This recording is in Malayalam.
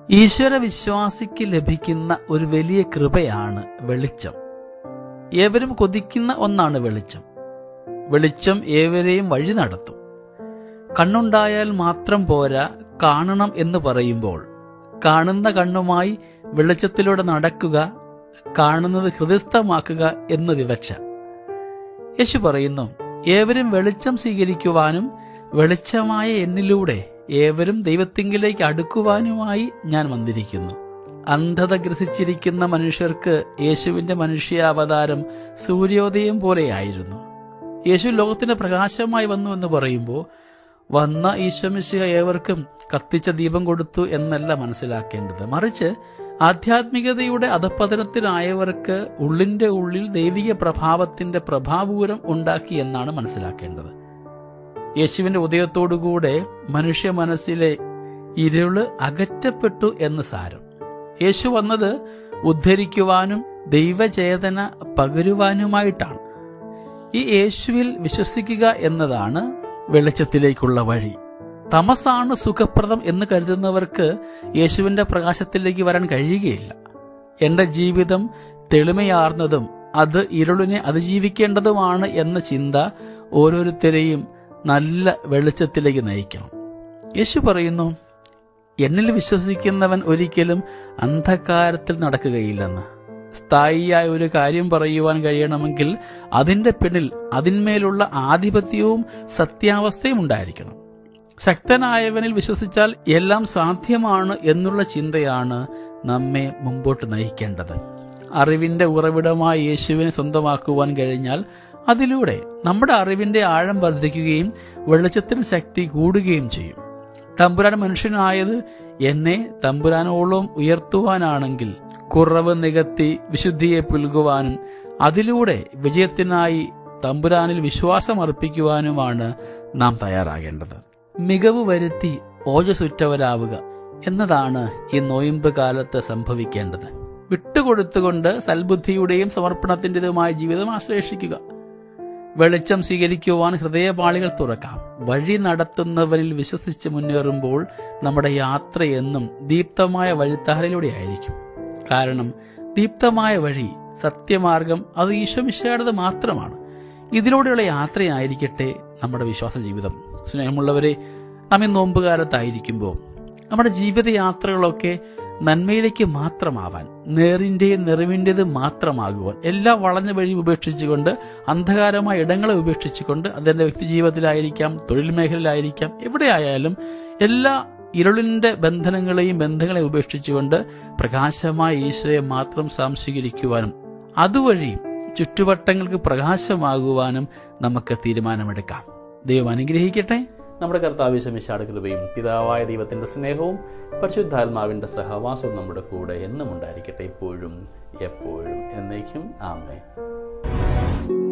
ഈശ്വര വിശ്വാസിക്ക് ലഭിക്കുന്ന ഒരു വലിയ കൃപയാണ് വെളിച്ചം ഏവരും കൊതിക്കുന്ന ഒന്നാണ് വെളിച്ചം വെളിച്ചം ഏവരെയും വഴി നടത്തും കണ്ണുണ്ടായാൽ മാത്രം പോരാ കാണണം എന്ന് പറയുമ്പോൾ കാണുന്ന കണ്ണുമായി വെളിച്ചത്തിലൂടെ നടക്കുക കാണുന്നത് ഹൃദയസ്ഥമാക്കുക എന്ന് വിവക്ഷ യേശു പറയുന്നു ഏവരും വെളിച്ചം സ്വീകരിക്കുവാനും വെളിച്ചമായ എന്നിലൂടെ ഏവരും ദൈവത്തിങ്കിലേക്ക് അടുക്കുവാനുമായി ഞാൻ വന്നിരിക്കുന്നു അന്ധത ഗ്രസിച്ചിരിക്കുന്ന മനുഷ്യർക്ക് യേശുവിന്റെ മനുഷ്യാവതാരം സൂര്യോദയം പോലെയായിരുന്നു യേശു ലോകത്തിന് പ്രകാശമായി വന്നു എന്ന് പറയുമ്പോൾ വന്ന ഈശ്വമിശിക ഏവർക്കും കത്തിച്ച ദീപം കൊടുത്തു എന്നല്ല മനസ്സിലാക്കേണ്ടത് മറിച്ച് ആധ്യാത്മികതയുടെ അധപ്പതനത്തിലായവർക്ക് ഉള്ളിന്റെ ഉള്ളിൽ ദൈവിക പ്രഭാവത്തിന്റെ പ്രഭാപൂരം ഉണ്ടാക്കി എന്നാണ് മനസ്സിലാക്കേണ്ടത് യേശുവിന്റെ ഉദയത്തോടുകൂടെ മനുഷ്യ മനസ്സിലെ ഇരുള് അകറ്റപ്പെട്ടു എന്ന് സാരം യേശു വന്നത് ഉദ്ധരിക്കുവാനും ദൈവചേതന പകരുവാനുമായിട്ടാണ് ഈ യേശുവിൽ വിശ്വസിക്കുക എന്നതാണ് വെളിച്ചത്തിലേക്കുള്ള വഴി തമസാണ് സുഖപ്രദം എന്ന് കരുതുന്നവർക്ക് യേശുവിന്റെ പ്രകാശത്തിലേക്ക് വരാൻ കഴിയുകയില്ല എന്റെ ജീവിതം തെളിമയാർന്നതും അത് ഇരുളിനെ അതിജീവിക്കേണ്ടതുമാണ് എന്ന ചിന്ത ഓരോരുത്തരെയും നല്ല വെളിച്ചത്തിലേക്ക് നയിക്കണം യേശു പറയുന്നു എന്നിൽ വിശ്വസിക്കുന്നവൻ ഒരിക്കലും അന്ധകാരത്തിൽ നടക്കുകയില്ലെന്ന് സ്ഥായിയായ ഒരു കാര്യം പറയുവാൻ കഴിയണമെങ്കിൽ അതിന്റെ പിന്നിൽ അതിന്മേലുള്ള ആധിപത്യവും സത്യാവസ്ഥയും ഉണ്ടായിരിക്കണം ശക്തനായവനിൽ വിശ്വസിച്ചാൽ എല്ലാം സാധ്യമാണ് എന്നുള്ള ചിന്തയാണ് നമ്മെ മുമ്പോട്ട് നയിക്കേണ്ടത് അറിവിന്റെ ഉറവിടമായ യേശുവിനെ സ്വന്തമാക്കുവാൻ കഴിഞ്ഞാൽ അതിലൂടെ നമ്മുടെ അറിവിന്റെ ആഴം വർദ്ധിക്കുകയും വെളിച്ചത്തിന് ശക്തി കൂടുകയും ചെയ്യും തമ്പുരാൻ മനുഷ്യനായത് എന്നെ തമ്പുരാനോളം ഉയർത്തുവാനാണെങ്കിൽ കുറവ് നികത്തി വിശുദ്ധിയെ പുൽകുവാനും അതിലൂടെ വിജയത്തിനായി തമ്പുരാനിൽ വിശ്വാസം അർപ്പിക്കുവാനുമാണ് നാം തയ്യാറാകേണ്ടത് മികവ് വരുത്തി ഓജസുറ്റവരാവുക എന്നതാണ് ഈ നോയിമ്പ് കാലത്ത് സംഭവിക്കേണ്ടത് വിട്ടുകൊടുത്തുകൊണ്ട് സൽബുദ്ധിയുടെയും സമർപ്പണത്തിൻ്റെതുമായ ജീവിതം ആശ്ലേഷിക്കുക വെളിച്ചം സ്വീകരിക്കുവാൻ ഹൃദയപാളികൾ തുറക്കാം വഴി നടത്തുന്നവരിൽ വിശ്വസിച്ച് മുന്നേറുമ്പോൾ നമ്മുടെ യാത്ര എന്നും ദീപ്തമായ വഴിത്താരയിലൂടെയായിരിക്കും കാരണം ദീപ്തമായ വഴി സത്യമാർഗം അത് ഈശ്വമിശയുടേത് മാത്രമാണ് ഇതിലൂടെയുള്ള യാത്രയായിരിക്കട്ടെ നമ്മുടെ വിശ്വാസ ജീവിതം സ്നേഹമുള്ളവരെ നാം ഈ നോമ്പുകാലത്തായിരിക്കുമ്പോൾ നമ്മുടെ ജീവിതയാത്രകളൊക്കെ നന്മയിലേക്ക് മാത്രമാവാൻ നേറിന്റെയും നിറവിൻ്റെത് മാത്രമാകുവാൻ എല്ലാ വളഞ്ഞ വഴി ഉപേക്ഷിച്ചുകൊണ്ട് അന്ധകാരമായ ഇടങ്ങളെ ഉപേക്ഷിച്ചുകൊണ്ട് അതിന്റെ വ്യക്തിജീവിതത്തിലായിരിക്കാം തൊഴിൽ മേഖലയിലായിരിക്കാം എവിടെയായാലും എല്ലാ ഇരുളിന്റെ ബന്ധനങ്ങളെയും ബന്ധങ്ങളെ ഉപേക്ഷിച്ചുകൊണ്ട് പ്രകാശമായ ഈശോയെ മാത്രം സംസ്വീകരിക്കുവാനും അതുവഴി ചുറ്റുവട്ടങ്ങൾക്ക് പ്രകാശമാകുവാനും നമുക്ക് തീരുമാനമെടുക്കാം ദൈവം അനുഗ്രഹിക്കട്ടെ നമ്മുടെ കർത്താവിശമിശാട് കൃപയും പിതാവായ ദൈവത്തിന്റെ സ്നേഹവും പരിശുദ്ധാത്മാവിന്റെ സഹവാസവും നമ്മുടെ കൂടെ എന്നും ഉണ്ടായിരിക്കട്ടെ ഇപ്പോഴും എപ്പോഴും എന്നേക്കും ആമേ